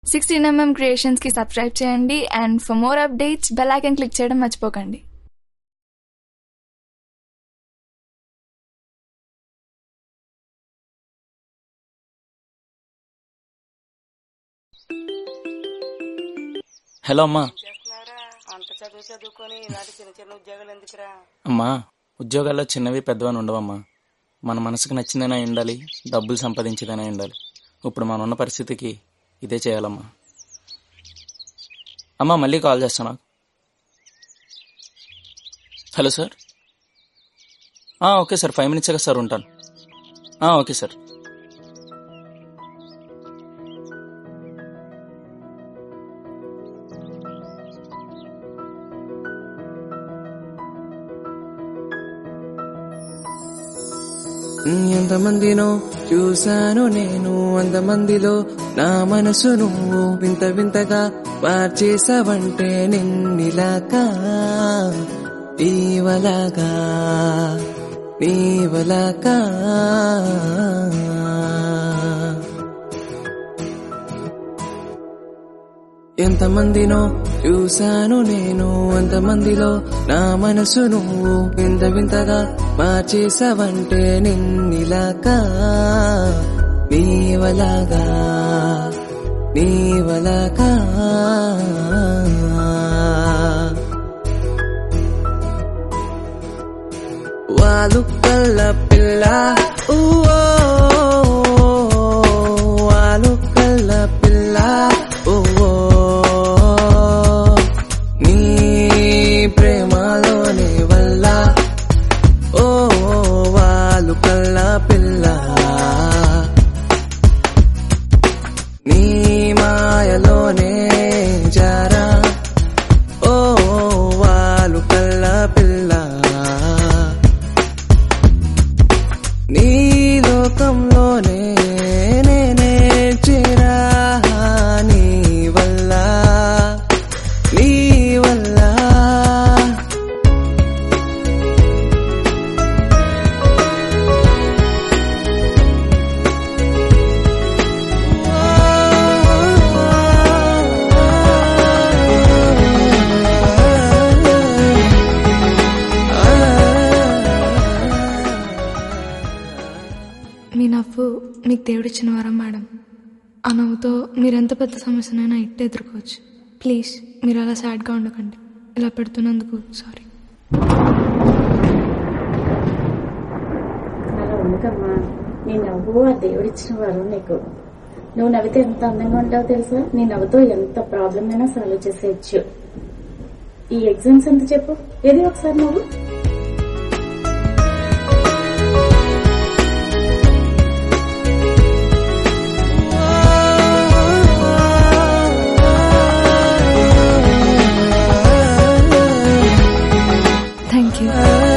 sixteen MM creations కి subscribe చేయండి and for more updates bell icon click చేయడం మర్చిపోకండి హలో అమ్మా చేస్తున్నారా అంత చదువు చదువుకొని ఇలాంటి చిన్న చిన్న ఉద్యోగాలు ఎందుకురా అమ్మా ఉద్యోగాల్లో చిన్నవి పెద్దవని ఉండవమ్మా మన మనసుకు నచ్చిందైనా ఉండాలి డబ్బులు సంపాదించేదైనా ఉండాలి ఇప్పుడు మనం ఉన్న పరిస్థితికి ఇదే చేయాలమ్మా అమ్మా మళ్ళీ కాల్ చేస్తాను హలో సార్ ఆ, okay sir five minutes sir ఉంటాను ఆ, ఓకే సార్ ఎంతమందినో చూశాను నేను అంతమందిలో నా మనసు నువ్వు వింత వింతగా మార్చేసావంటే నిన్నిలాగా ఈవలాగా నీవలాగా ఎంతమందినో చూశాను నేను అంతమందిలో నా మనసు నువ్వు వింత వింతగా మార్చేసావంటే నిన్నిలాగా నీవలాగా నీవలాగా వాళ్ళు కల్ల పిల్ల ఊవో వాళ్ళు కల్ల పిల్ల ఊవో నీ ప్రేమలోని వల్ల ఓ వాళ్ళు కల్ల పిల్ల నీ మాయలోనే జారా ఓ వాళ్ళు కల్ల పిల్ల నీ లోకంలోనే నేనే చేరా నీ వల్ల నీ వల్ల మీ నవ్వు మీకు దేవుడిచ్చిన వరం మేడం ఆ నవ్వుతో మీరెంత పెద్ద సమస్యనైనా ఇట్టే ఎదుర్కోవచ్చు ప్లీజ్ మీరు అలా సాడ్గా ఉండకండి ఇలా పెడుతున్నందుకు సారీ అలా ఉండకమ్మా నీ నవ్వు ఆ దేవుడిచ్చిన వరం నీకు నువ్వు నవ్వితే ఎంత అందంగా ఉంటావో తెలుసా నీ నవ్వుతో ఎంత ప్రాబ్లం అయినా సాల్వ్ చేసేయచ్చు ఈ ఎగ్జామ్స్ ఎంత చెప్పు ఏది ఒకసారి నువ్వు థ్యాంక్ యూ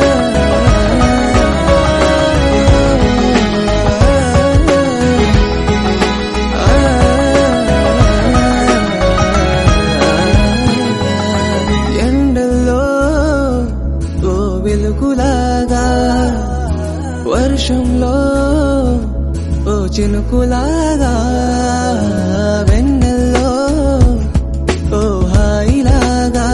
ఎండల్లో ఓ వెలుగులాగా వర్షంలో ఓ చినుకులాగా వెన్నెల్లో ఓ హాయిలాగా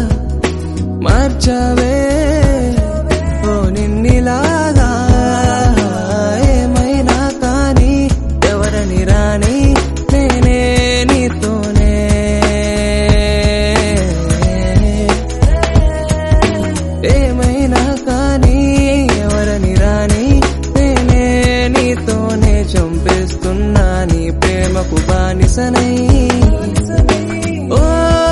మార్చవే ఓ నిన్నిలాగా ఏమైనా కానీ ఎవరని రాని నేనే నీతోనే ఏమైనా కానీ ఎవరని రాని నేనే నీతోనే చంపేస్తున్నా నీ ప్రేమకు బానిసనై ఓ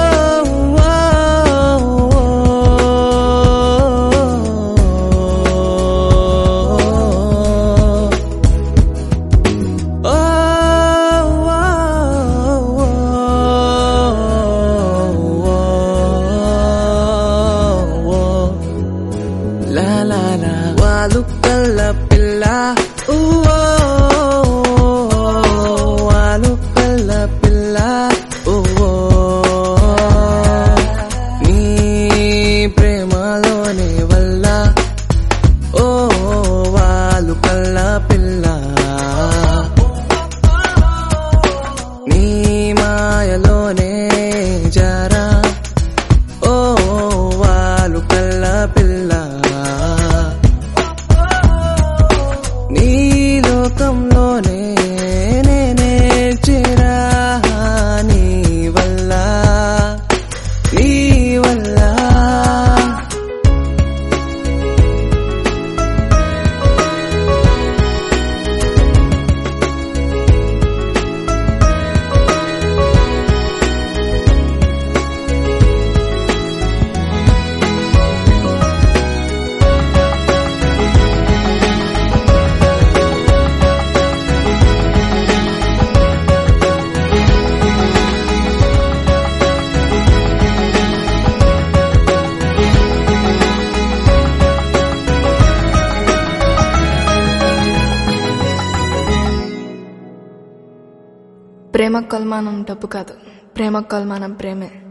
La la la వాళ్ళు కల్ల పిల్ల ఊ వాళ్ళు కల్ల పిల్ల ప్రేమ కొలమానం డబ్బు కాదు ప్రేమ కొలమానం ప్రేమే